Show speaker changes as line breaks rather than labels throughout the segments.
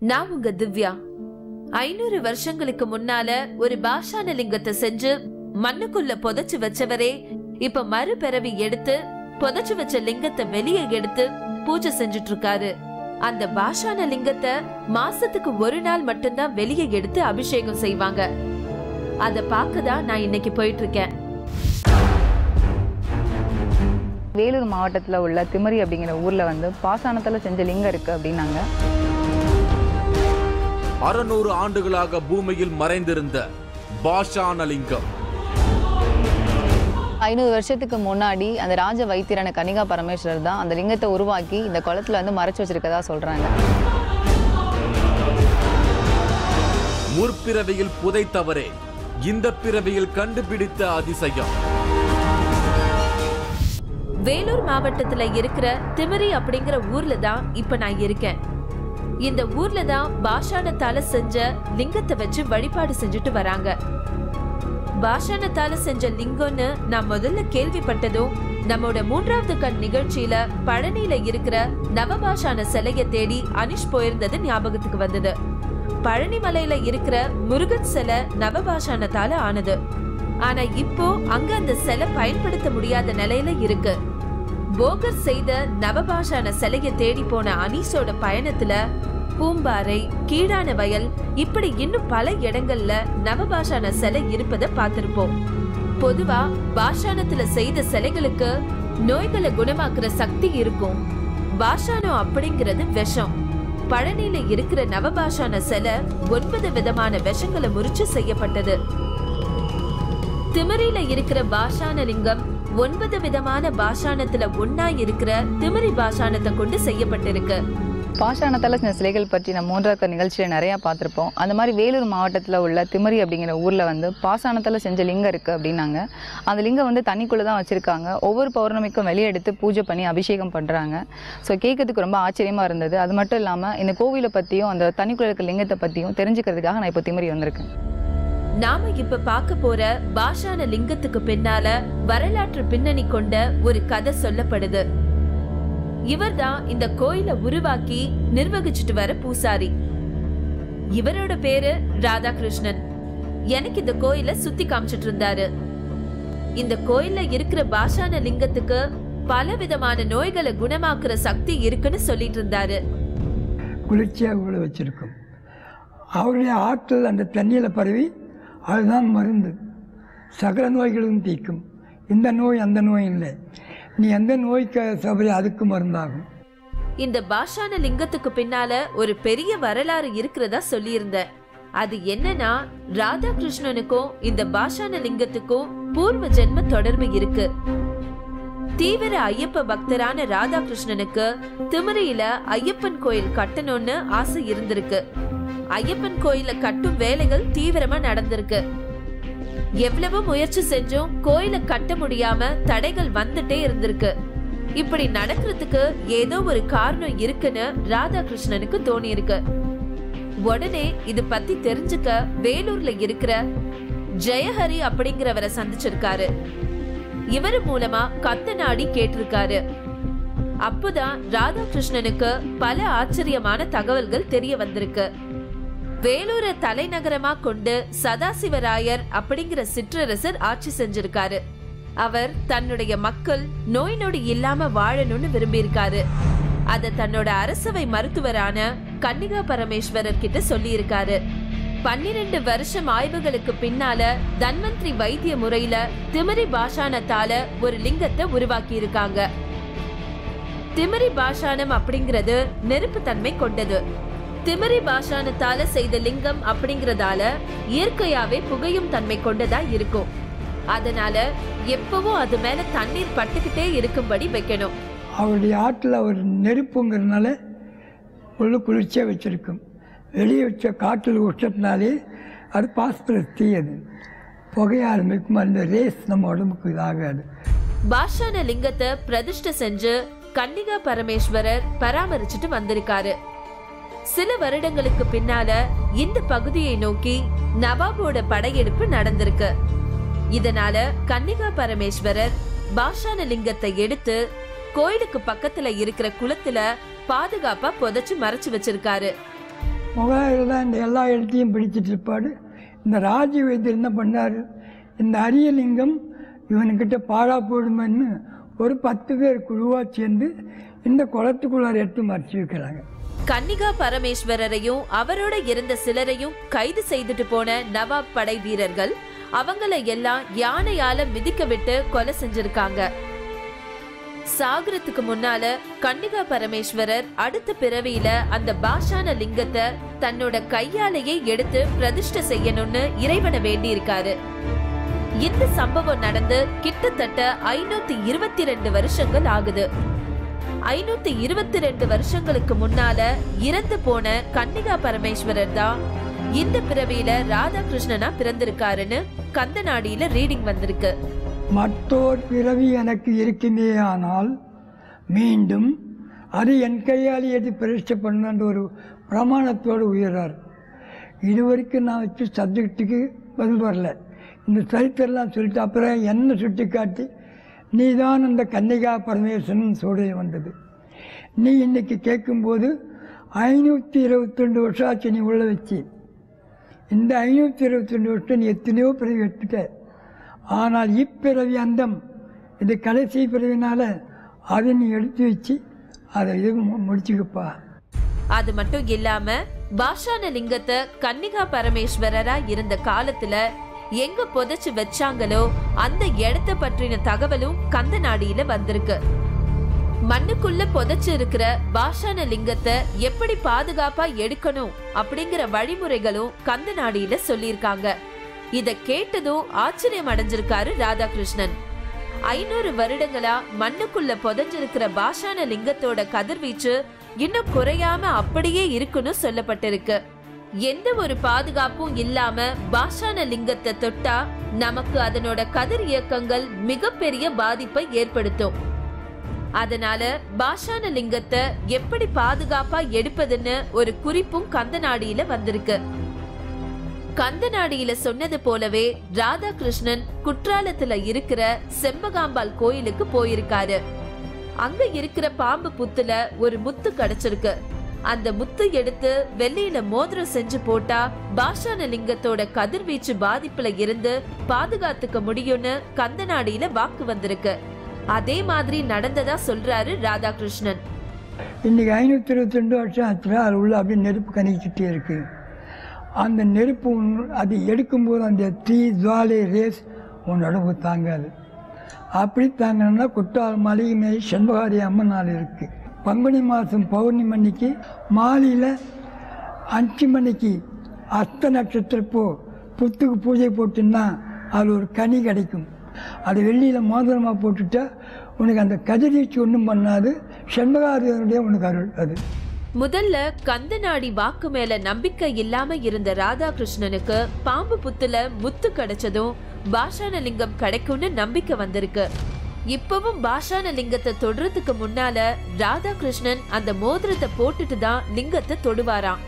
நான் உங்க திவ்யா ஐநூறு வருஷங்களுக்கு முன்னால ஒரு பாஷான லிங்கத்தை செஞ்சு மண்ணுக்குள்ள புதைச்சு வச்சவரே இப்ப மறுபிறவி எடுத்து புதைச்சு வச்ச லிங்கத்தை வெளியே எடுத்து பூஜை செஞ்சுட்டு இருக்காரு அந்த பாஷான லிங்கத்தை மாசத்துக்கு ஒரு நாள் மட்டும்தான் வெளியே எடுத்து அபிஷேகம் செய்வாங்க அத பார்க்கதான் நான் இன்னைக்கு போயிட்டு இருக்கேன்
வேலூர் மாவட்டத்தில் உள்ள திமரி அப்படிங்கிற ஊரில் வந்து பாசானத்தில் செஞ்ச லிங்கம் இருக்குது அப்படின்னாங்க
அறுநூறு ஆண்டுகளாக பூமியில் மறைந்திருந்த பாஷானலிங்கம்
ஐநூறு வருஷத்துக்கு முன்னாடி அந்த ராஜ வைத்தியரான கனிகா பரமேஸ்வரர் தான் அந்த லிங்கத்தை உருவாக்கி இந்த குளத்துல வந்து மறைச்சு வச்சிருக்கதா சொல்றாங்க
முற்பிறவியில் புதைத்தவரே இந்த பிறவியில் கண்டுபிடித்த அதிசயம்
வேலூர் மாவட்டத்துல இருக்கிற திமிரி அப்படிங்கிற ஊர்ல தான் இப்ப நான் இருக்கேன் இந்த ஊர்ல தான் பாஷாணத்தால செஞ்ச லிங்கத்தை வச்சு வழிபாடு செஞ்சுட்டு வராங்க பாஷாணத்தால செஞ்ச லிங்கம்னு நான் முதல்ல கேள்விப்பட்டதும் நம்மோட மூன்றாவது கண் நிகழ்ச்சியில பழனியில இருக்கிற நவபாஷான சிலைய தேடி அனிஷ் போயிருந்தது ஞாபகத்துக்கு வந்தது பழனி மலையில இருக்கிற முருகன் சிலை நவபாஷாணத்தால ஆனது ஆனா இப்போ அங்க அந்த சிலை பயன்படுத்த முடியாத நிலையில இருக்கு போகர் செய்த நவபாஷான சிலைய தேடி போன அனீஸோட பயணத்துல பூம்பாறை கீழான வயல் இப்படி இன்னும் பல இடங்கள்ல நவபாஷான சிலை இருப்பதை பார்த்திருப்போம் பொதுவா பாஷாணத்துல செய்த சிலைகளுக்கு நோய்களை குணமாக்குற சக்தி இருக்கும் பாஷானம் அப்படிங்கிறது விஷம் பழனியில இருக்கிற நவபாஷான சிலை ஒன்பது விதமான விஷங்களை முறிச்சு செய்யப்பட்டது திமிரில இருக்கிற பாஷான லிங்கம் ஒன்பது விதமான பாஷாணத்துல ஒன்னா இருக்கிற திமிரி பாஷாணத்தை கொண்டு செய்யப்பட்டிருக்கு
பாஷாணத்தால் செஞ்ச சிலைகள் பற்றி நம்ம மூன்றாவது நிகழ்ச்சியில் நிறையா பார்த்துருப்போம் அந்த மாதிரி வேலூர் மாவட்டத்தில் உள்ள திமரி அப்படிங்கிற ஊரில் வந்து பாஷாணத்தால் செஞ்ச லிங்கம் இருக்குது அப்படின்னாங்க அந்த லிங்கம் வந்து தண்ணிக்குள்ளே தான் வச்சுருக்காங்க ஒவ்வொரு பௌர்ணமிக்கும் வெளியே எடுத்து பூஜை பண்ணி அபிஷேகம் பண்ணுறாங்க ஸோ கேட்கறதுக்கு ரொம்ப ஆச்சரியமாக இருந்தது அது மட்டும் இல்லாமல் இந்த கோவிலை பற்றியும் அந்த தண்ணிக்குள்ளே இருக்க லிங்கத்தை பற்றியும் தெரிஞ்சுக்கிறதுக்காக நான் இப்போ திமரி வந்திருக்கேன்
நாம இப்ப பார்க்க போற பாஷான லிங்கத்துக்கு பின்னால வரலாற்று பின்னணி கொண்ட ஒரு கதை சொல்லப்படுது இவர்தான் இந்த கோயிலை உருவாக்கி நிர்வகிச்சுட்டு வர பூசாரி இவரோட பேரு ராதாகிருஷ்ணன் எனக்கு இந்த கோயிலை சுத்தி காமிச்சிட்டு இருந்தாரு இந்த கோயில்ல இருக்கிற பாஷான லிங்கத்துக்கு பல விதமான நோய்களை குணமாக்குற சக்தி இருக்குன்னு சொல்லிட்டு இருந்தாரு
குளிர்ச்சியாக உள்ள வச்சுருக்கும் அவருடைய ஆற்றல் அந்த தண்ணியில் பரவி அதுதான் மருந்து சகல நோய்களும் தீக்கும் இந்த நோய் அந்த நோய் இல்லை நீ எந்த நோய்க்கு சபரி அதுக்கு மருந்தாகும்
இந்த பாஷான லிங்கத்துக்கு பின்னால ஒரு பெரிய வரலாறு இருக்கிறதா சொல்லியிருந்தேன் அது என்னன்னா ராதாகிருஷ்ணனுக்கும் இந்த பாஷான லிங்கத்துக்கும் பூர்வ ஜென்ம தொடர்பு இருக்கு தீவிர ஐயப்ப பக்தரான ராதாகிருஷ்ணனுக்கு திமிரியில ஐயப்பன் கோயில் கட்டணும்னு ஆசை இருந்திருக்கு ஐயப்பன் கோயில கட்டும் வேலைகள் தீவிரமா நடந்திருக்கு எவ்வளவு முயற்சி செஞ்சும் கோயில கட்ட முடியாம தடைகள் வந்துட்டே இருந்திருக்கு இப்படி நடக்கிறதுக்கு ஏதோ ஒரு காரணம் இருக்குன்னு ராதாகிருஷ்ணனுக்கு தோணி இருக்கு உடனே இது பத்தி தெரிஞ்சுக்க வேலூர்ல இருக்கிற ஜெயஹரி அப்படிங்கிறவரை சந்திச்சிருக்காரு இவர் மூலமா கத்த நாடி கேட்டிருக்காரு அப்போதான் ராதாகிருஷ்ணனுக்கு பல ஆச்சரியமான தகவல்கள் தெரிய வந்திருக்கு வேலூரை தலைநகரமா கொண்டு சதாசிவராயர் அப்படிங்கிற சிற்றரசர் ஆட்சி செஞ்சிருக்காரு அவர் தன்னுடைய மக்கள் நோய் நொடி இல்லாம வாழணும்னு விரும்பியிருக்காரு அத தன்னோட அரசவை மருத்துவரான கன்னிகா பரமேஸ்வரர் கிட்ட சொல்லியிருக்காரு பன்னிரண்டு வருஷம் ஆய்வுகளுக்கு பின்னால தன்வந்திரி வைத்திய முறையில திமிரி பாஷாணத்தால ஒரு லிங்கத்தை உருவாக்கி இருக்காங்க திமிரி பாஷாணம் அப்படிங்கிறது நெருப்பு தன்மை கொண்டது திமிரி பாஷாணத்தால செய்த லிங்கம் அப்படிங்கறதால இயற்கையாவே புகையும் தன்மை கொண்டதா இருக்கும் அதனால எப்பவும் அது மேல தண்ணீர் பட்டுக்கிட்டே இருக்கும்படி வைக்கணும்
அவருடைய ஆற்றல் அவர் நெருப்புங்கிறதுனால உள்ள குளிர்ச்சியாக வச்சுருக்கும் வெளியே வச்ச காற்றில் உஷ்டத்தினாலே அது பாஸ்பரஸ் தீயது புகைய ஆரம்பிக்கும் அந்த ரேஸ் நம்ம உடம்புக்கு இதாகாது
பாஷான லிங்கத்தை பிரதிஷ்டை செஞ்சு கன்னிகா பரமேஸ்வரர் பராமரிச்சுட்டு வந்திருக்காரு சில வருடங்களுக்கு பின்னால இந்த பகுதியை நோக்கி நவாபோட படையெடுப்பு நடந்திருக்கு இதனால கன்னிகா பரமேஸ்வரர் பாஷான லிங்கத்தை எடுத்து கோயிலுக்கு பக்கத்துல இருக்கிற குளத்துல பாதுகாப்பா புதைச்சு மறைச்சு வச்சிருக்காரு
முகாயில் தான் இந்த எல்லா எழுத்தையும் பிடிச்சிட்டு இருப்பார் இந்த ராஜ வைத்தியர் என்ன பண்ணார் இந்த அரியலிங்கம் இவனுக்கிட்ட பாழா போடுமென்னு ஒரு பத்து பேர் குழுவாக சேர்ந்து இந்த குளத்துக்குள்ளார எடுத்து மறைச்சி வைக்கிறாங்க
கன்னிகா பரமேஸ்வரரையும் அவரோட இருந்த சிலரையும் கைது செய்துட்டு போன நவாப் படை வீரர்கள் அவங்கள எல்லாம் யானையால மிதிக்க விட்டு கொலை செஞ்சிருக்காங்க சாகரத்துக்கு முன்னால கன்னிகா பரமேஸ்வரர் அடுத்த பிறவியில அந்த பாஷான லிங்கத்தை தன்னோட கையாலேயே எடுத்து பிரதிஷ்டை செய்யணும்னு இறைவனை வேண்டியிருக்காரு இந்த சம்பவம் நடந்து கிட்டத்தட்ட ஐநூத்தி இருபத்தி ரெண்டு வருஷங்கள் ஆகுது ஐநூத்தி இருபத்தி ரெண்டு வருஷங்களுக்கு முன்னால இறந்து போன கன்னிகா பரமேஸ்வரர் தான் இந்த பிறவியில ராதாகிருஷ்ணனா பிறந்திருக்காருன்னு கந்தநாடியில ரீடிங் வந்திருக்கு
மற்றோர் பிறவி எனக்கு இருக்குமே ஆனால் மீண்டும் அது என் கையால் எது பிரதிஷ்டை பண்ணன்ற ஒரு பிரமாணத்தோடு உயர்றார் இது வரைக்கும் நான் வச்சு சப்ஜெக்ட்டுக்கு பதில் வரல இந்த சரித்திரம்லாம் சொல்லிட்டு அப்புறம் என்ன சுட்டி காட்டி நீ தான் அந்த கன்னிகா பரமேஸ்வரன் சூழல் வந்தது நீ இன்னைக்கு கேட்கும்போது ஐநூற்றி இருபத்தெண்டு வருஷம் ஆச்சு நீ உள்ள வச்சு இந்த ஐநூற்றி இருபத்தி ரெண்டு வருஷம் நீ எத்தனையோ பிறவி எடுத்துட்ட ஆனால் இப்பிறவி அந்தம் இது கடைசி பிறவினால அதை நீ எடுத்து வச்சு அதை இது மு- முடிச்சுக்கப்பா
அது மட்டும் இல்லாம பாஷான லிங்கத்தை கன்னிகா பரமேஸ்வரரா இருந்த காலத்துல எங்க புதைச்சு வச்சாங்களோ அந்த இடத்த பற்றின தகவலும் கந்தநாடியில வந்திருக்கு மண்ணுக்குள்ள புதைச்சு இருக்கிற பாஷான லிங்கத்தை எப்படி பாதுகாப்பா எடுக்கணும் அப்படிங்கிற வழிமுறைகளும் கந்தநாடியில சொல்லியிருக்காங்க இத கேட்டதும் ஆச்சரியம் அடைஞ்சிருக்காரு ராதாகிருஷ்ணன் ஐநூறு வருடங்களா மண்ணுக்குள்ள புதைஞ்சிருக்கிற பாஷான லிங்கத்தோட கதிர்வீச்சு இன்னும் குறையாம அப்படியே இருக்குன்னு சொல்லப்பட்டிருக்கு எந்த ஒரு பாதுகாப்பும் இல்லாம பாஷான லிங்கத்தை தொட்டா நமக்கு அதனோட கதிர் இயக்கங்கள் மிகப்பெரிய பாதிப்பை ஏற்படுத்தும் அதனால பாஷான லிங்கத்தை எப்படி பாதுகாப்பா எடுப்பதுன்னு ஒரு குறிப்பும் கந்தநாடியில வந்திருக்கு கந்தநாடியில சொன்னது போலவே ராதாகிருஷ்ணன் குற்றாலத்துல இருக்கிற செம்பகாம்பாள் கோயிலுக்கு போயிருக்காரு அங்க இருக்கிற பாம்பு புத்துல ஒரு முத்து கிடைச்சிருக்கு அந்த முத்து எடுத்து வெள்ளியில மோதிரம் செஞ்சு போட்டா பாஷான லிங்கத்தோட கதிர்வீச்சு பாதிப்புல இருந்து பாதுகாத்துக்க முடியும்னு கந்தநாடியில வாக்கு வந்திருக்கு அதே மாதிரி நடந்ததா சொல்றாரு ராதாகிருஷ்ணன்
இன்றைக்கி ஐநூற்றி இருபத்தி ரெண்டு வருஷம் ஆச்சுன்னா அது உள்ள அப்படியே நெருப்பு கணிக்கிட்டே இருக்கு அந்த நெருப்பு உன்- அது எடுக்கும்போது அந்த தீ ஜுவாலை ரேஸ் உன் உடம்பு தாங்காது அப்படி தாங்கணும்னா குற்றால மலைக்கு மேலே செண்பகாரி அம்மன் நாள் இருக்குது பங்குனி மாதம் பௌர்ணமி அன்னைக்கு மாலையில் அஞ்சு மணிக்கு அஸ்த நட்சத்திரப்போ புத்துக்கு பூஜை போட்டுன்னா அது ஒரு கனி கிடைக்கும் அது வெள்ளியில் மோதிரமாக போட்டுட்டா உனக்கு அந்த கதிர்வீச்சு ஒன்றும் பண்ணாது செண்பகாரியனுடைய உனக்கு அருள் அது
முதல்ல கந்தநாடி வாக்கு மேல நம்பிக்கை இல்லாம இருந்த ராதாகிருஷ்ணனுக்கு பாம்பு புத்துல முத்து கிடைச்சதும் பாஷான லிங்கம் கிடைக்கும்னு நம்பிக்கை வந்திருக்கு இப்பவும் பாஷான லிங்கத்தை தொடுறதுக்கு முன்னால ராதாகிருஷ்ணன் அந்த மோதிரத்தை போட்டுட்டு தான் லிங்கத்தை தொடுவாராம்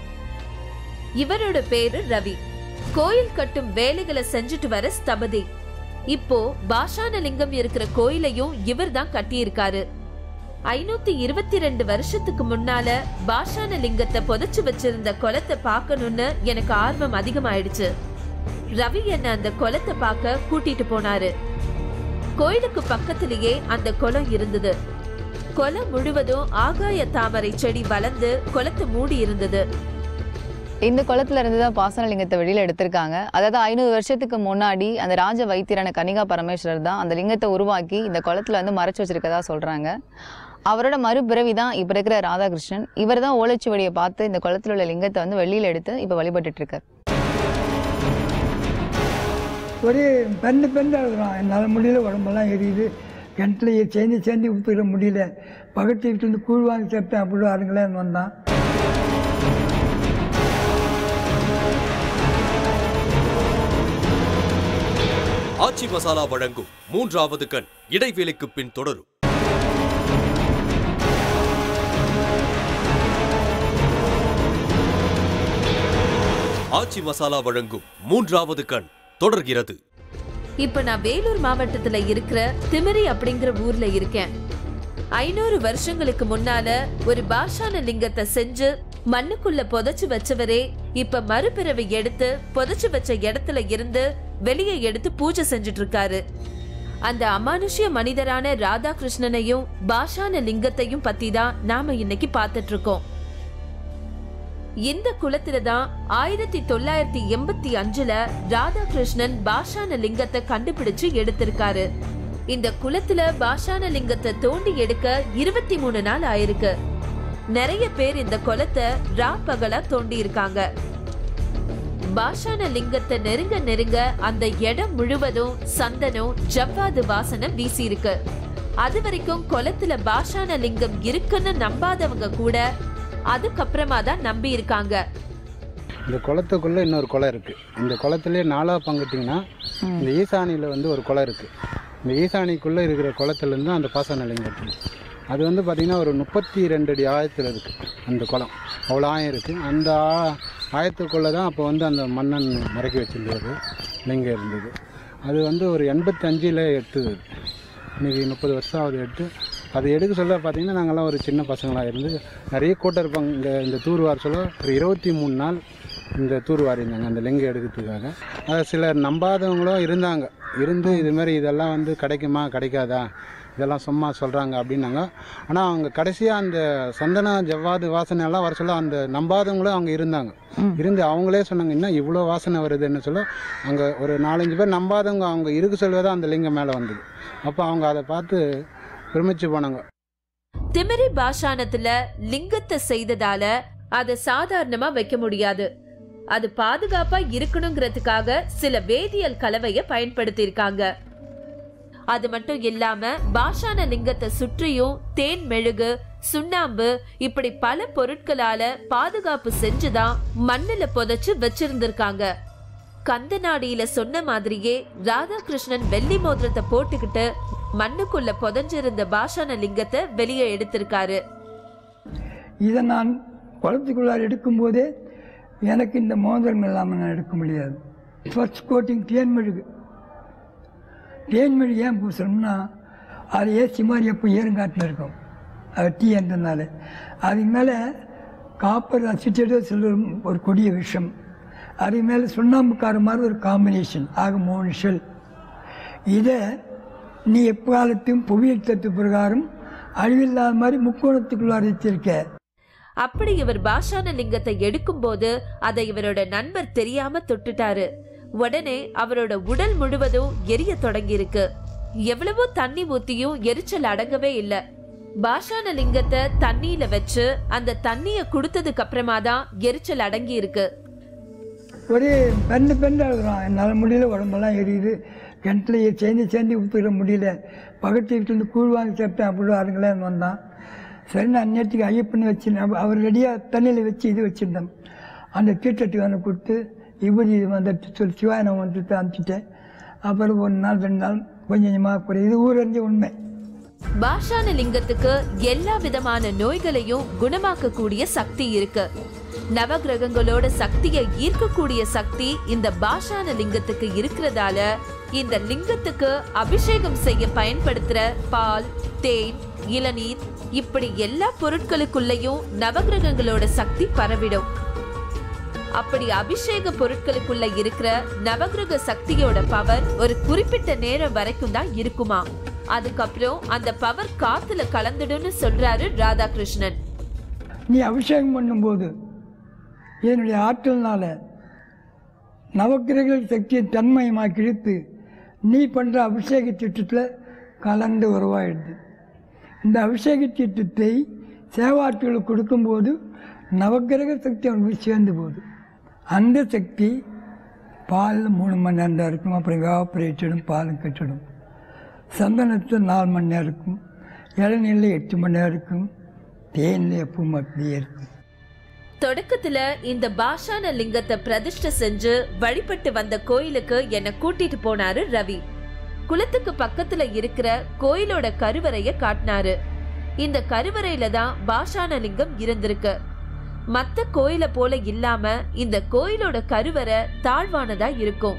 இவரோட பேரு ரவி கோயில் கட்டும் வேலைகளை செஞ்சுட்டு வர ஸ்தபதி இப்போ பாஷான லிங்கம் இருக்கிற கோயிலையும் இவர்தான் கட்டியிருக்காரு ஐநூத்தி இருபத்தி ரெண்டு வருஷத்துக்கு முன்னால பாஷான லிங்கத்தை புதைச்சு வச்சிருந்த குளத்தை பார்க்கணும்னு எனக்கு ஆர்வம் அதிகமாயிடுச்சு ரவி என்ன அந்த குளத்தை பார்க்க கூட்டிட்டு போனாரு கோயிலுக்கு பக்கத்திலேயே அந்த குளம் இருந்தது குளம் முழுவதும் ஆகாய தாமரை செடி வளர்ந்து குளத்தை மூடி இருந்தது
இந்த குளத்துல இருந்து தான் பாசனலிங்கத்தை வெளியில எடுத்திருக்காங்க அதாவது ஐநூறு வருஷத்துக்கு முன்னாடி அந்த ராஜ வைத்தியரான கனிகா பரமேஸ்வரர் தான் அந்த லிங்கத்தை உருவாக்கி இந்த குளத்துல வந்து மறைச்சு வச்சிருக்கதா சொல்றாங்க அவரோட மறுபிறவி தான் இப்போ இருக்கிற ராதாகிருஷ்ணன் இவர் தான் ஓலைச்சுவடியை பார்த்து இந்த குளத்துல உள்ள லிங்கத்தை வந்து வெளியில எடுத்து இப்போ வழிபட்டுட்டு இருக்கார்
ஒரே பெண்ணு பெண்ணு அழுகிறான் என்னால் முடியல உடம்பெல்லாம் எரியுது கிணத்துல சேர்ந்து சேர்ந்து ஊற்றுக்கிற முடியல பக்கத்து வீட்டிலேருந்து கூழ் வாங்கி சேர்ப்பேன் அப்படி ஆளுங்களேன் வந்தான்
ஆச்சி மசாலா வழங்கும் மூன்றாவது கண் இடைவேளைக்கு பின் தொடரும் ஆச்சி மசாலா வழங்கும் மூன்றாவது கண் தொடர்கிறது
இப்ப நான் வேலூர் மாவட்டத்துல இருக்கிற திமிரி அப்படிங்கிற ஊர்ல இருக்கேன் ஐநூறு வருஷங்களுக்கு முன்னால ஒரு பாஷான லிங்கத்தை செஞ்சு மண்ணுக்குள்ள புதைச்சு வச்சவரே இப்ப மறுபிறவி எடுத்து புதைச்சு வச்ச இடத்துல இருந்து வெளியே எடுத்து பூஜை செஞ்சுட்டு இருக்காரு அந்த அமானுஷ்ய மனிதரான ராதாகிருஷ்ணனையும் பாஷான லிங்கத்தையும் பத்தி தான் நாம இன்னைக்கு பார்த்துட்டு இருக்கோம் இந்த குளத்துல தான் ஆயிரத்தி தொள்ளாயிரத்தி எண்பத்தி அஞ்சுல ராதாகிருஷ்ணன் பாஷான லிங்கத்தை கண்டுபிடிச்சு எடுத்திருக்காரு இந்த குளத்துல பாஷான லிங்கத்தை தோண்டி எடுக்க இருபத்தி மூணு நாள் ஆயிருக்கு நிறைய பேர் இந்த குளத்தை ரா பகலா தோண்டி இருக்காங்க பாஷான லிங்கத்தை நெருங்க நெருங்க அந்த இடம் முழுவதும் சந்தனம் ஜவ்வாது வாசனை வீசி இருக்கு அது வரைக்கும் குளத்துல பாஷான லிங்கம் இருக்குன்னு நம்பாதவங்க கூட அதுக்கப்புறமா தான் நம்பி இருக்காங்க
இந்த குளத்துக்குள்ளே இன்னொரு குளம் இருக்குது இந்த குளத்துலேயே நாலாக பங்கிட்டிங்கன்னா இந்த ஈசானியில் வந்து ஒரு குளம் இருக்குது இந்த ஈசானிக்குள்ளே இருக்கிற குளத்துலேருந்து தான் அந்த பாசன லிங்கம் இருக்குது அது வந்து பார்த்திங்கன்னா ஒரு முப்பத்தி ரெண்டு அடி ஆழத்தில் இருக்குது அந்த குளம் அவ்வளோ ஆயம் இருக்குது அந்த ஆ- ஆயத்துக்குள்ளே தான் அப்போ வந்து அந்த மன்னன் மறைக்கி வச்சிருந்தது லிங்கம் இருந்தது அது வந்து ஒரு எண்பத்தி அஞ்சில் எடுத்தது இன்றைக்கி முப்பது வருஷம் ஆகுது எடுத்து அது எடுக்க சொல்ல பார்த்தீங்கன்னா நாங்கள்லாம் ஒரு சின்ன பசங்களாக இருந்து நிறைய கூட்டம் இருப்பாங்க இந்த இந்த தூர்வார் சொல்ல ஒரு இருபத்தி மூணு நாள் இந்த தூர்வார் இருந்தாங்க அந்த லிங்கம் எடுக்கிறதுக்காக அது சிலர் நம்பாதவங்களும் இருந்தாங்க இருந்து இது மாதிரி இதெல்லாம் வந்து கிடைக்குமா கிடைக்காதா இதெல்லாம் சும்மா சொல்கிறாங்க அப்படின்னாங்க ஆனால் அவங்க கடைசியாக அந்த சந்தன ஜவ்வாது வாசனை எல்லாம் வர சொல்ல அந்த நம்பாதவங்களும் அவங்க இருந்தாங்க இருந்து அவங்களே சொன்னாங்க இன்னும் இவ்வளோ வாசனை வருதுன்னு சொல்ல அங்கே ஒரு நாலஞ்சு பேர் நம்பாதவங்க அவங்க இருக்க சொல்வதான் அந்த லிங்கம் மேலே வந்தது அப்போ அவங்க அதை பார்த்து பிரமிச்சு போனாங்க
திமிரி பாஷாணத்துல லிங்கத்தை செய்ததால அதை சாதாரணமா வைக்க முடியாது அது பாதுகாப்பா இருக்கணுங்கிறதுக்காக சில வேதியியல் கலவைய பயன்படுத்தி இருக்காங்க அது மட்டும் இல்லாம பாஷான லிங்கத்தை சுற்றியும் தேன் மெழுகு சுண்ணாம்பு இப்படி பல பொருட்களால பாதுகாப்பு செஞ்சுதான் மண்ணுல புதைச்சு வச்சிருந்திருக்காங்க கந்தநாடியில சொன்ன மாதிரியே ராதாகிருஷ்ணன் வெள்ளி மோதிரத்தை போட்டுக்கிட்டு மண்ணுக்குள்ள புதைஞ்சிருந்த பாஷான லிங்கத்தை வெளியே எடுத்திருக்காரு
இதை நான் குளத்துக்குள்ளார எடுக்கும்போதே எனக்கு இந்த மோதிரம் இல்லாமல் நான் எடுக்க முடியாது ஃபர்ஸ்ட் கோட்டிங் தேன்மெழுகு தேன்மெழுகு ஏன் பூசணும்னா அது ஏசி மாதிரி எப்போ ஏறுங்காட்டில் இருக்கும் அது டீ என்றனால அதுக்கு மேலே காப்பர் அசிட்டேட்டோ சில்வர் ஒரு கொடிய விஷம் அதுக்கு மேலே சுண்ணாம்புக்கார மாதிரி ஒரு காம்பினேஷன் ஆக மூணு ஷெல் இதை நீ எக்காலத்தையும் புவியியல் தத்து பிரகாரம் அழிவில்லாத மாதிரி முக்கோணத்துக்குள்ளார வச்சிருக்க
அப்படி இவர் பாஷான லிங்கத்தை எடுக்கும்போது அதை இவரோட நண்பர் தெரியாம தொட்டுட்டாரு உடனே அவரோட உடல் முழுவதும் எரிய தொடங்கியிருக்கு எவ்வளவோ தண்ணி ஊத்தியும் எரிச்சல் அடங்கவே இல்ல பாஷான லிங்கத்தை தண்ணியில வச்சு அந்த தண்ணிய குடுத்ததுக்கு அப்புறமா தான் எரிச்சல் அடங்கி இருக்கு
ஒரே பெண்ணு பெண்ணு அழுகுறான் என்னால் முடியல உடம்பெல்லாம் எரியுது கிணத்துல சேர்ந்து சேர்ந்து ஊற்றிட முடியல பக்கத்து வீட்டிலேருந்து கூழ் வாங்கி சாப்பிட்டேன் அப்படி ஆளுங்களேன்னு வந்தான் சரி நான் அந்நேரத்துக்கு ஐயப்பன்னு வச்சிருந்தேன் அவர் ரெடியாக தண்ணியில் வச்சு இது வச்சுருந்தேன் அந்த தீட்டட்டி வந்து கொடுத்து இப்படி இது வந்துட்டு சொல்லி சிவாயனம் வந்துட்டு அனுப்பிச்சிட்டேன் அப்புறம் ஒரு நாள் ரெண்டு நாள் கொஞ்சம் கொஞ்சமாக குறை இது ஊரறிஞ்ச உண்மை
பாஷான லிங்கத்துக்கு எல்லா விதமான நோய்களையும் குணமாக்கக்கூடிய சக்தி இருக்கு நவகிரகங்களோட சக்தியை ஈர்க்கக்கூடிய சக்தி இந்த பாஷான லிங்கத்துக்கு இருக்கிறதால இந்த லிங்கத்துக்கு அபிஷேகம் செய்ய பயன்படுத்துற பால் தேன் இளநீர் இப்படி எல்லா பொருட்களுக்குள்ளேயும் நவகிரகங்களோட சக்தி பரவிடும் அப்படி அபிஷேக பொருட்களுக்குள்ள இருக்கிற நவகிரக சக்தியோட பவர் ஒரு குறிப்பிட்ட நேரம் வரைக்கும் தான் இருக்குமா அதுக்கப்புறம் அந்த பவர் காத்துல கலந்துடும்னு சொல்றாரு ராதாகிருஷ்ணன்
நீ அபிஷேகம் பண்ணும்போது என்னுடைய ஆற்றல்னால நவக்கிரக சக்தியை தன்மயமாக்கி இழுத்து நீ பண்ணுற அபிஷேக திட்டத்தில் கலந்து உருவாயிடுது இந்த அபிஷேக திட்டத்தை சேவாற்றுகளுக்கு கொடுக்கும்போது நவக்கிரக சக்தி அவனுக்கு போய் சேர்ந்து போகுது அந்த சக்தி பாலில் மூணு மணி நேரம் தான் இருக்கும் அப்புறம் எவாப்ரேட்டிடும் பாலும் கட்டிடும் சந்தனத்தில் நாலு மணி நேரம் இருக்கும் இளநீரில் எட்டு மணி நேரம் இருக்கும் தேனில் எப்பவும் அப்படியே இருக்கும்
தொடக்கத்துல இந்த பாஷான லிங்கத்தை பிரதிஷ்டை செஞ்சு வழிபட்டு வந்த கோயிலுக்கு என்ன கூட்டிட்டு போனாரு ரவி குளத்துக்கு பக்கத்துல இருக்கிற கோயிலோட கருவறைய காட்டினாரு இந்த கருவறையில தான் பாஷான லிங்கம் இருந்திருக்கு மத்த கோயில போல இல்லாம இந்த கோயிலோட கருவறை தாழ்வானதா இருக்கும்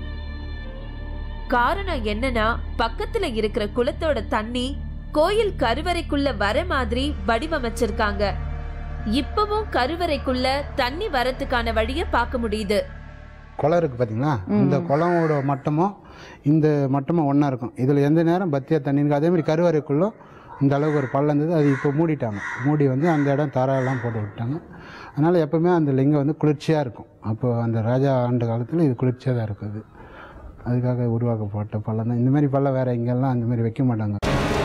காரணம் என்னன்னா பக்கத்துல இருக்கிற குளத்தோட தண்ணி கோயில் கருவறைக்குள்ள வர மாதிரி வடிவமைச்சிருக்காங்க இப்பவும் கருவறைக்குள்ள தண்ணி வரத்துக்கான வழிய பார்க்க முடியுது
குளம் இருக்குது பார்த்தீங்களா இந்த குளமோட மட்டமும் இந்த மட்டமும் ஒன்றா இருக்கும் இதில் எந்த நேரம் பத்தியாக தண்ணி இருக்குது அதேமாதிரி கருவறைக்குள்ளும் இந்த அளவுக்கு ஒரு பள்ளம் இருந்தது அது இப்போ மூடிட்டாங்க மூடி வந்து அந்த இடம் தரையெல்லாம் போட்டு விட்டாங்க அதனால் எப்போவுமே அந்த லிங்கம் வந்து குளிர்ச்சியாக இருக்கும் அப்போ அந்த ராஜா ஆண்டு காலத்தில் இது குளிர்ச்சியாக தான் இருக்குது அதுக்காக உருவாக்கப்பட்ட பள்ளம் தான் இந்த மாதிரி பள்ளம் வேறு எங்கெல்லாம் அந்த மாதிரி வைக்க மாட்டாங்க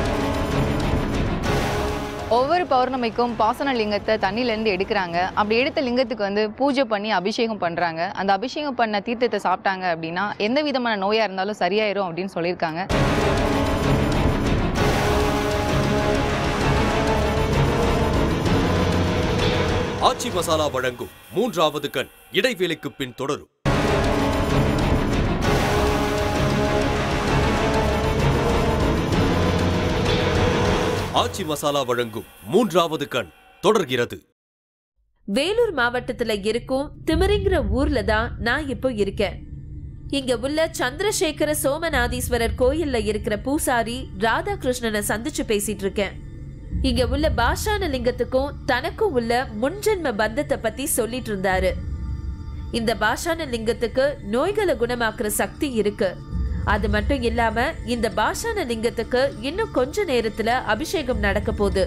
ஒவ்வொரு பௌர்ணமிக்கும் பாசன லிங்கத்தை தண்ணியிலேருந்து எடுக்கிறாங்க அப்படி எடுத்த லிங்கத்துக்கு வந்து பூஜை பண்ணி அபிஷேகம் பண்ணுறாங்க அந்த அபிஷேகம் பண்ண தீர்த்தத்தை சாப்பிட்டாங்க அப்படின்னா எந்த விதமான நோயாக இருந்தாலும் சரியாயிரும் அப்படின்னு சொல்லியிருக்காங்க
ஆச்சி மசாலா வழங்கும் மூன்றாவது கண் இடைவேளைக்கு பின் தொடரும் ஆச்சி மசாலா வழங்கும் மூன்றாவது கண் தொடர்கிறது
வேலூர் மாவட்டத்துல இருக்கும் திமிரிங்கிற ஊர்ல தான் நான் இப்போ இருக்கேன் இங்க உள்ள சந்திரசேகர சோமநாதீஸ்வரர் கோயில்ல இருக்கிற பூசாரி ராதாகிருஷ்ணனை சந்திச்சு பேசிட்டு இருக்கேன் இங்க உள்ள பாஷான லிங்கத்துக்கும் தனக்கும் உள்ள முன்ஜென்ம பந்தத்தை பத்தி சொல்லிட்டு இருந்தாரு இந்த பாஷான லிங்கத்துக்கு நோய்களை குணமாக்குற சக்தி இருக்கு அது மட்டும் இல்லாம இந்த பாஷான லிங்கத்துக்கு இன்னும் கொஞ்ச நேரத்துல அபிஷேகம் நடக்க போகுது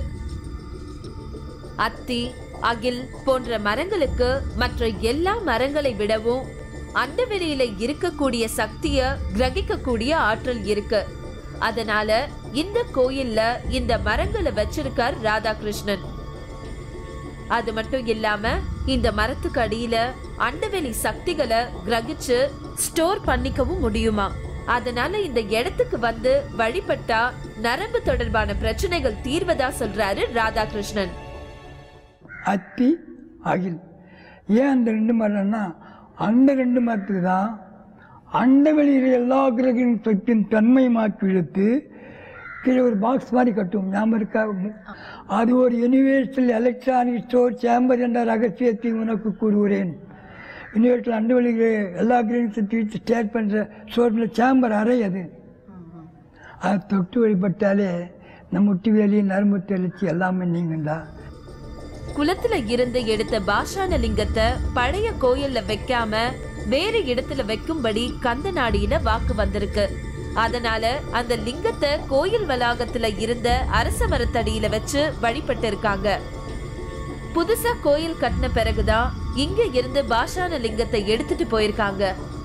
அத்தி அகில் போன்ற மரங்களுக்கு மற்ற எல்லா மரங்களை விடவும் அண்டவெளியில இருக்கக்கூடிய சக்திய கிரகிக்கக்கூடிய ஆற்றல் இருக்கு அதனால இந்த கோயில்ல இந்த மரங்களை வச்சிருக்கார் ராதாகிருஷ்ணன் அது மட்டும் இல்லாம இந்த மரத்துக்கு அடியில அண்டவெளி சக்திகளை கிரகிச்சு ஸ்டோர் பண்ணிக்கவும் முடியுமா அதனால இந்த இடத்துக்கு வந்து வழிபட்டா நரம்பு தொடர்பான பிரச்சனைகள் தீர்வதா சொல்றாரு ராதாகிருஷ்ணன்
அத்தி அகில் ஏன் அந்த ரெண்டு மரம்னா அந்த ரெண்டு மரத்துக்கு தான் அண்ட வெளியில் எல்லா கிரகின் சொத்தின் தன்மை மாற்றி இழுத்து கீழே ஒரு பாக்ஸ் மாதிரி கட்டும் ஞாபகம் இருக்கா அது ஒரு யூனிவர்சல் எலக்ட்ரானிக் ஸ்டோர் சேம்பர் என்ற ரகசியத்தை உனக்கு கூறுகிறேன் யூனிவர்சல் அண்ட வெளியில் எல்லா கிரகின் தீர்த்து ஸ்டேட் பண்ணுற ஸ்டோர் சேம்பர் அறை அது அதை தொட்டு வழிபட்டாலே நம்ம முட்டி வேலி நரம்பு தெளிச்சு எல்லாமே நீங்கண்டா
குளத்துல இருந்து எடுத்த பாஷான லிங்கத்தை பழைய கோயில்ல வைக்காம வேறு இடத்துல வைக்கும்படி கந்தநாடியில வாக்கு வந்திருக்கு அதனால அந்த லிங்கத்தை கோயில் வளாகத்துல இருந்த அரச மரத்தடியில வச்சு வழிபட்டு இருக்காங்க புதுசா கோயில் கட்டின பிறகுதான் இங்க இருந்து பாஷான லிங்கத்தை எடுத்துட்டு போயிருக்காங்க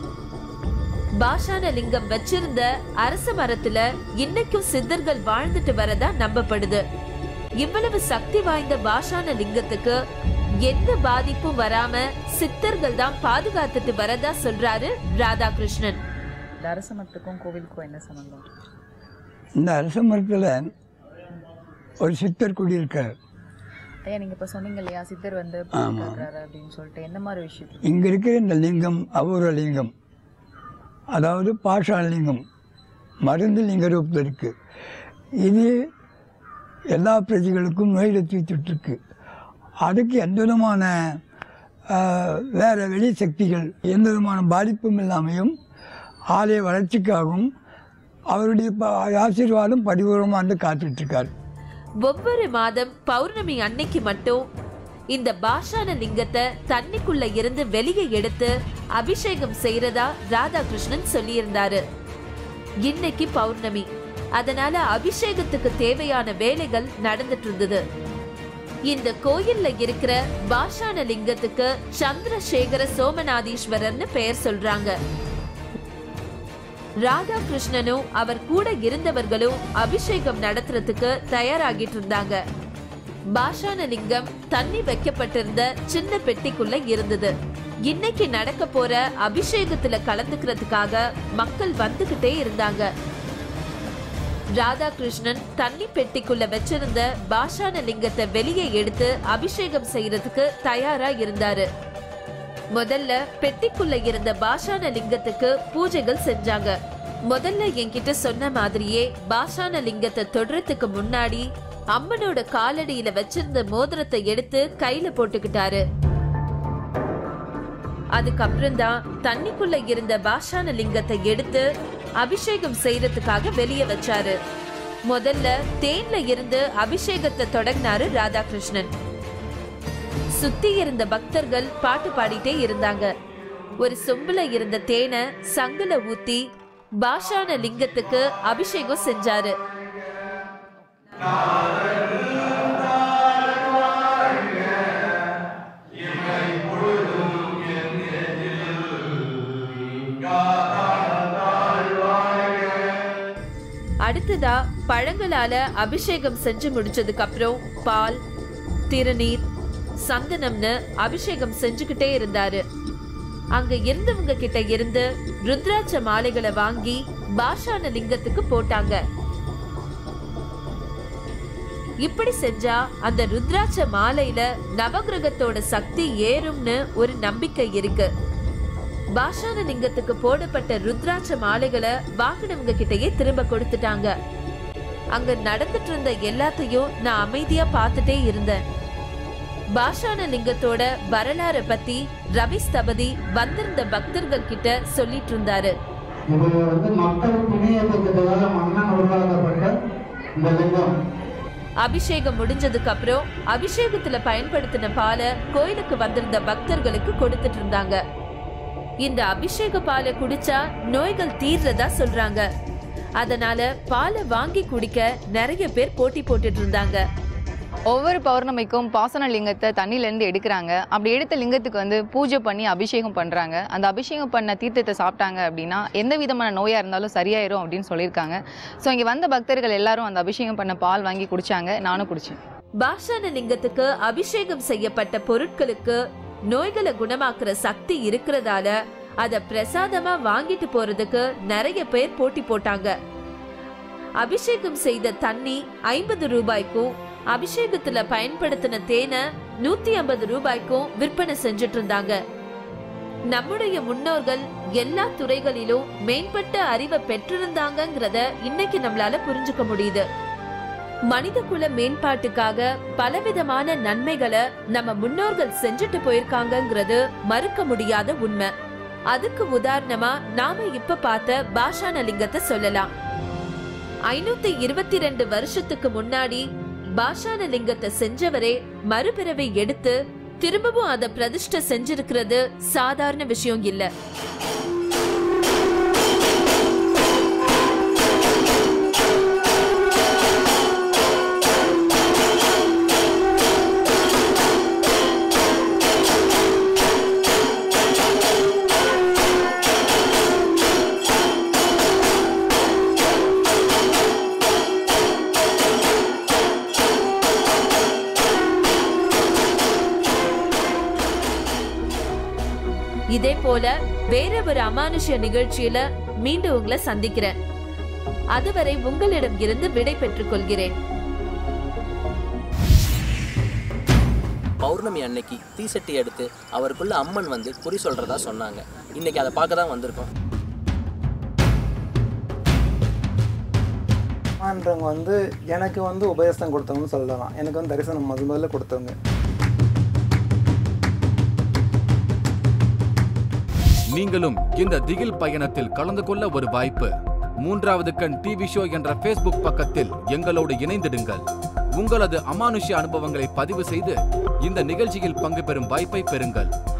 பாஷான லிங்கம் வச்சிருந்த அரச மரத்துல இன்னைக்கும் சித்தர்கள் வாழ்ந்துட்டு வரதா நம்பப்படுது இவ்வளவு சக்தி வாய்ந்த பாஷான லிங்கத்துக்கு எந்த பாதிப்பும் வராம சித்தர்கள் தான் பாதுகாத்துட்டு வரதா சொல்றாரு ராதாகிருஷ்ணன்
இந்த அரச மரத்துக்கும் கோவிலுக்கும் என்ன சம்பந்தம்
இந்த அரச மரத்தில் ஒரு சித்தர் குடியிருக்கார்
ஐயா நீங்க இப்ப சொன்னீங்க இல்லையா சித்தர் வந்து பாதுகாக்கிறாரு அப்படின்னு சொல்லிட்டு எந்த மாதிரி விஷயத்துக்கு
இங்கே இருக்கிற இந்த லிங்கம் அபூர்வ லிங்கம் அதாவது பாஷாண லிங்கம் மருந்து லிங்க ரூபத்தில் இருக்குது இது எல்லா பிரஜைகளுக்கும் நோயில தீர்த்துட்ருக்கு அதுக்கு எந்த விதமான ஆஹ், வேற வெளி சக்திகள் எந்த விதமான பாதிப்பும் இல்லாமையும் ஆலய வளர்ச்சிக்காகவும் அவருடைய ப- ஆசீர்வாதம் பரிபூர்வமாக வந்து காத்துட்ருக்கார்
ஒவ்வொரு மாதம் பௌர்ணமி அன்னைக்கு மட்டும் இந்த பாஷான லிங்கத்தை தண்ணிக்குள்ள இருந்து வெளியே எடுத்து அபிஷேகம் செய்யறதா ராதாகிருஷ்ணன் சொல்லியிருந்தாரு இன்னைக்கு பௌர்ணமி அதனால அபிஷேகத்துக்கு தேவையான வேலைகள் நடந்துட்டு இருந்தது இந்த கோயில்ல இருக்கிற பாஷான லிங்கத்துக்கு சந்திரசேகர சோமநாதீஸ்வரர்னு பெயர் சொல்றாங்க ராதாகிருஷ்ணனும் அவர் கூட இருந்தவர்களும் அபிஷேகம் நடத்துறதுக்கு தயாராகிட்டு இருந்தாங்க பாஷான லிங்கம் தண்ணி வைக்கப்பட்டிருந்த சின்ன பெட்டிக்குள்ள இருந்தது இன்னைக்கு நடக்க போற அபிஷேகத்துல கலந்துக்கிறதுக்காக மக்கள் வந்துகிட்டே இருந்தாங்க ராதாகிருஷ்ணன் தண்ணி பெட்டிக்குள்ள வச்சிருந்த பாஷான லிங்கத்தை வெளியே எடுத்து அபிஷேகம் செய்யறதுக்கு தயாரா இருந்தாரு முதல்ல பெட்டிக்குள்ள இருந்த பாஷான லிங்கத்துக்கு பூஜைகள் செஞ்சாங்க முதல்ல என்கிட்ட சொன்ன மாதிரியே பாஷான லிங்கத்தை தொடுறதுக்கு முன்னாடி அம்மனோட காலடியில வச்சிருந்த மோதிரத்தை எடுத்து கையில போட்டுக்கிட்டாரு அதுக்கப்புறம் தான் தண்ணிக்குள்ள இருந்த பாஷான லிங்கத்தை எடுத்து அபிஷேகம் செய்யறதுக்காக வெளியே வச்சாரு முதல்ல தேன்ல இருந்து அபிஷேகத்தை தொடங்கினாரு ராதாகிருஷ்ணன் சுத்தி இருந்த பக்தர்கள் பாட்டு பாடிட்டே இருந்தாங்க ஒரு சொம்புல இருந்த தேனை சங்குல ஊத்தி பாஷான லிங்கத்துக்கு அபிஷேகம் செஞ்சாரு அடுத்ததா பழங்களால அபிஷேகம் செஞ்சு முடிச்சதுக்கு அப்புறம் பால் திருநீர் சந்தனம்னு அபிஷேகம் செஞ்சுக்கிட்டே இருந்தாரு அங்க இருந்தவங்க கிட்ட இருந்து ருத்ராட்ச மாலைகளை வாங்கி பாஷான லிங்கத்துக்கு போட்டாங்க இப்படி செஞ்சா அந்த ருத்ராட்ச மாலையில நவகிரகத்தோட சக்தி ஏறும்னு ஒரு நம்பிக்கை இருக்கு பாஷான லிங்கத்துக்கு போடப்பட்ட ருத்ராட்ச மாலைகளை வாங்கினவங்க கிட்டயே திரும்ப கொடுத்துட்டாங்க அங்க நடந்துட்டு இருந்த எல்லாத்தையும் நான் அமைதியா பார்த்துட்டே இருந்தேன் பாஷான லிங்கத்தோட வரலாறை பத்தி ரவி ஸ்தபதி வந்திருந்த பக்தர்கள் கிட்ட சொல்லிட்டு இருந்தாரு
இது வந்து மக்கள் புண்ணியத்துக்காக மன்னன் உருவாக்கப்பட்ட இந்த லிங்கம்
அபிஷேகம் முடிஞ்சதுக்கு அப்புறம் அபிஷேகத்துல பயன்படுத்தின பாலை கோயிலுக்கு வந்திருந்த பக்தர்களுக்கு கொடுத்துட்டு இருந்தாங்க இந்த அபிஷேக பாலை குடிச்சா நோய்கள் தீர்றதா சொல்றாங்க அதனால பாலை வாங்கி குடிக்க நிறைய பேர் போட்டி போட்டுட்டு இருந்தாங்க
ஒவ்வொரு பௌர்ணமிக்கும் பாசன லிங்கத்தை தண்ணியிலேருந்து எடுக்கிறாங்க அப்படி எடுத்த லிங்கத்துக்கு வந்து பூஜை பண்ணி அபிஷேகம் பண்ணுறாங்க அந்த அபிஷேகம் பண்ண தீர்த்தத்தை சாப்பிட்டாங்க அப்படின்னா எந்த விதமான நோயாக இருந்தாலும் சரியாயிரும் அப்படின்னு சொல்லியிருக்காங்க ஸோ இங்கே வந்த பக்தர்கள் எல்லாரும் அந்த அபிஷேகம் பண்ண பால் வாங்கி குடிச்சாங்க நானும் குடித்தேன்
பாஷான லிங்கத்துக்கு அபிஷேகம் செய்யப்பட்ட பொருட்களுக்கு நோய்களை குணமாக்குற சக்தி இருக்கிறதால அத பிரசாதமா வாங்கிட்டு போறதுக்கு நிறைய பேர் போட்டி போட்டாங்க அபிஷேகம் செய்த தண்ணி ஐம்பது ரூபாய்க்கும் அபிஷேகத்துல பயன்படுத்தின தேனை நூத்தி ஐம்பது ரூபாய்க்கும் விற்பனை செஞ்சுட்டு இருந்தாங்க நம்முடைய முன்னோர்கள் எல்லா துறைகளிலும் மேம்பட்ட அறிவை பெற்றிருந்தாங்கங்கிறத இன்னைக்கு நம்மளால புரிஞ்சுக்க முடியுது மனித குல மேம்பாட்டுக்காக பலவிதமான நன்மைகளை நம்ம முன்னோர்கள் செஞ்சுட்டு போயிருக்காங்கங்கிறது மறுக்க முடியாத உண்மை அதுக்கு உதாரணமா நாம இப்ப பார்த்த பாஷான லிங்கத்தை சொல்லலாம் ஐநூத்தி இருபத்தி ரெண்டு வருஷத்துக்கு முன்னாடி பாஷான லிங்கத்தை செஞ்சவரே மறுபிறவை எடுத்து திரும்பவும் அதை பிரதிஷ்டை செஞ்சிருக்கிறது சாதாரண விஷயம் இல்ல இதே போல வேற ஒரு அமானுஷ்ய நிகழ்ச்சியில மீண்டும் உங்களை சந்திக்கிறேன் அதுவரை உங்களிடம் இருந்து விடை பெற்றுக் கொள்கிறேன்
பௌர்ணமி அன்னைக்கு தீசட்டி எடுத்து அவருக்குள்ள அம்மன் வந்து குறி சொல்றதா சொன்னாங்க இன்னைக்கு அதை பார்க்க தான் வந்திருக்கோம்
அம்மான்றவங்க வந்து எனக்கு வந்து உபதேசம் கொடுத்தவங்கன்னு சொல்லலாம் எனக்கு வந்து தரிசனம் முத முதல்ல கொடுத்தவங்க
நீங்களும் இந்த திகில் பயணத்தில் கலந்து கொள்ள ஒரு வாய்ப்பு மூன்றாவது கண் டிவி ஷோ என்ற ஃபேஸ்புக் பக்கத்தில் எங்களோடு இணைந்திடுங்கள் உங்களது அமானுஷ்ய அனுபவங்களை பதிவு செய்து இந்த நிகழ்ச்சியில் பங்கு பெறும் வாய்ப்பை பெறுங்கள்